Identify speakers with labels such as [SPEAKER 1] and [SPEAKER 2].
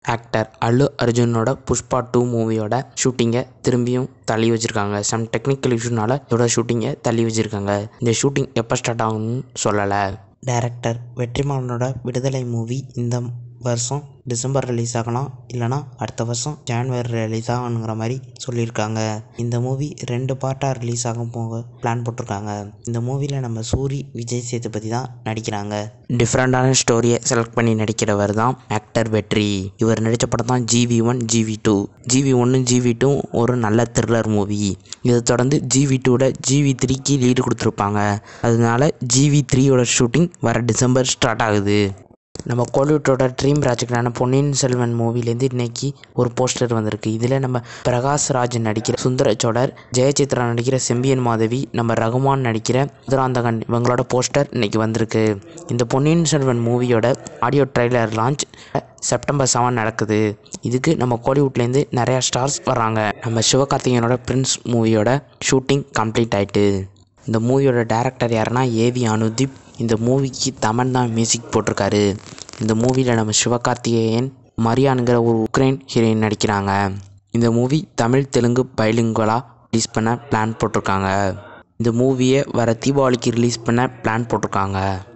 [SPEAKER 1] actor Allu அர்ஜுனோட Pushpa two மூவியோட ஷூட்டிங்கை திரும்பியும் தள்ளி வச்சுருக்காங்க சம் டெக்னிக்கல் இஷ்யூனால இதோட ஷூட்டிங்கை தள்ளி வச்சுருக்காங்க இந்த ஷூட்டிங் எப்போ ஸ்டார்ட் ஆகும்னு சொல்லலை டைரக்டர் வெற்றிமாறனோட விடுதலை மூவி இந்த வருஷம் டிசம்பர் ரிலீஸ் ஆகலாம் இல்லைனா அடுத்த வருஷம் ஜான்வரி ரிலீஸ் ஆகணுங்கிற மாதிரி சொல்லியிருக்காங்க இந்த மூவி ரெண்டு பார்ட்டாக ரிலீஸ் ஆகும் போக பிளான் போட்டிருக்காங்க இந்த மூவியில் நம்ம சூரி விஜய் சேதுபதி தான் நடிக்கிறாங்க டிஃப்ரெண்ட்டான ஸ்டோரியை செலக்ட் பண்ணி நடிக்கிறவர் தான் ஆக்டர் வெற்றி இவர் நடித்த படம் தான் GV one GV two GV ஒன்று ஜிவி டூ ஒரு நல்ல த்ரில்லர் மூவி இதை தொடர்ந்து ஜிவி டூவோட ஜிவி த்ரீக்கு லீடு கொடுத்துருப்பாங்க அதனால ஜிவி த்ரீயோட ஷூட்டிங் வர டிசம்பர் ஸ்டார்ட் ஆகுது நம்ம கோலிவுட்டோட ட்ரீம் ப்ராஜெக்டான பொன்னியின் செல்வன் மூவிலேருந்து இன்னைக்கு ஒரு போஸ்டர் வந்திருக்கு இதில் நம்ம பிரகாஷ் ராஜ் நடிக்கிற சுந்தர சோழர் ஜெயசித்ரா நடிக்கிற செம்பியன் மாதவி நம்ம ரகுமான் நடிக்கிற மதுராந்தகன் இவங்களோட போஸ்டர் இன்னைக்கு வந்திருக்கு இந்த பொன்னியின் செல்வன் மூவியோட audio trailer launch September seven நடக்குது இதுக்கு நம்ம கோலிவுட்லேருந்து நிறையா ஸ்டார்ஸ் வர்றாங்க நம்ம சிவகார்த்திகேயனோட பிரின்ஸ் மூவியோட ஷூட்டிங் கம்ப்ளீட் ஆயிட்டு இந்த மூவியோட டேரக்டர் யாருன்னா ஏவி அனுதீப் இந்த மூவிக்கு தமன் தான் மியூசிக் போட்டிருக்காரு இந்த மூவியில் நம்ம சிவகார்த்திகேயன் மரியான்கிற ஒரு உக்ரைன் ஹீரோயின் நடிக்கிறாங்க இந்த மூவி தமிழ் தெலுங்கு பைலிங்குவலாக ரிலீஸ் பண்ண பிளான் போட்டிருக்காங்க இந்த மூவியை வர தீபாவளிக்கு ரிலீஸ் பண்ண பிளான் போட்டிருக்காங்க